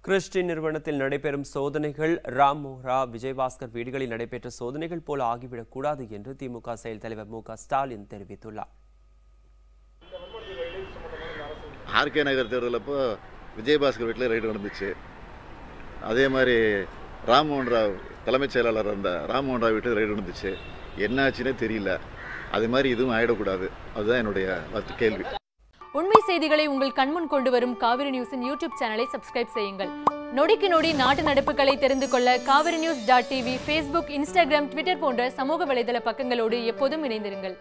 Christie நிறுவனத்தில் நடைபெறும் சோதனைகள் ராம் மோஹ்ரா விஜயபாஸ்கர் வீடுகளில் நடைபெற்ற சோதனைகள் போல ஆகிவிடக்கூடாது என்று திமுக செயல் தலைவர் மு க ஸ்டாலின் தெரிவித்துள்ளார் ஆர்கே நகர் தேர்தல் அப்போ விஜயபாஸ்கர் வீட்டில் ரைடு நடந்துச்சு அதே மாதிரி ராம்மோகன் ராவ் தலைமைச் செயலாளர் அந்த ராம்மோகன் ராவ் வீட்டில் ரைடு நடந்துச்சு என்னாச்சுன்னே தெரியல அது மாதிரி இதுவும் ஆகிடக்கூடாது அதுதான் என்னுடைய வத்து கேள்வி உண்மை செய்திகளை உங்கள் கண்முன் கொண்டு வரும் காவிரி நியூஸின் யூடியூப் சேனலை சப்ஸ்கிரைப் செய்யுங்கள் நொடிக்கு நொடி நாட்டு நடப்புகளை தெரிந்து கொள்ள Kaveri news dot TV Facebook Instagram Twitter போன்ற சமூக வலைதள பக்கங்களோடு எப்போதும் இணைந்திருங்கள்